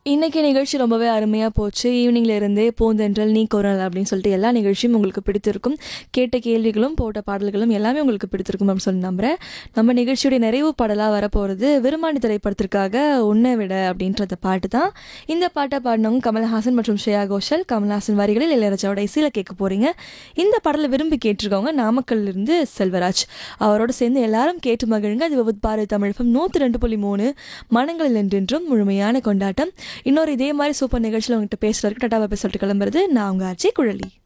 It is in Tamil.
இன்னைக்கு நிகழ்ச்சி ரொம்பவே அருமையாக போச்சு ஈவினிங்ல இருந்தே பூந்தென்றல் நீ குரல் அப்படின்னு சொல்லிட்டு எல்லா நிகழ்ச்சியும் உங்களுக்கு பிடித்திருக்கும் கேட்ட கேள்விகளும் போட்ட பாடல்களும் எல்லாமே உங்களுக்கு பிடித்திருக்கும் அப்படின்னு சொல்லி நம்புறேன் நம்ம நிகழ்ச்சியுடைய நிறைவு பாடலாக வரப்போகிறது விருமாண்டி திரைப்படத்திற்காக உன்னை விட அப்படின்ற பாட்டு தான் இந்த பாட்டை பாடினவங்க கமல்ஹாசன் மற்றும் ஸ்ரேயா கோஷல் கமல்ஹாசன் வரிகளில் இளையராஜாவோட இசையில் கேட்க போறீங்க இந்த பாடலை விரும்பி கேட்டிருக்கவங்க நாமக்கல்ல இருந்து செல்வராஜ் அவரோட சேர்ந்து எல்லாரும் கேட்டு மகிழுங்க அது விபத் பாரதி தமிழகம் நூற்றி ரெண்டு புள்ளி மூணு மனங்களில் என்றென்றும் முழுமையான கொண்டாட்டம் இன்னொரு இதே மாதிரி சூப்பர் நிகழ்ச்சியில் உங்கள்கிட்ட பேசுறதுக்கு டாட்டாவை பேச சொல்லிட்டு கிளம்புறது நான் உங்க ஆச்சி குழலி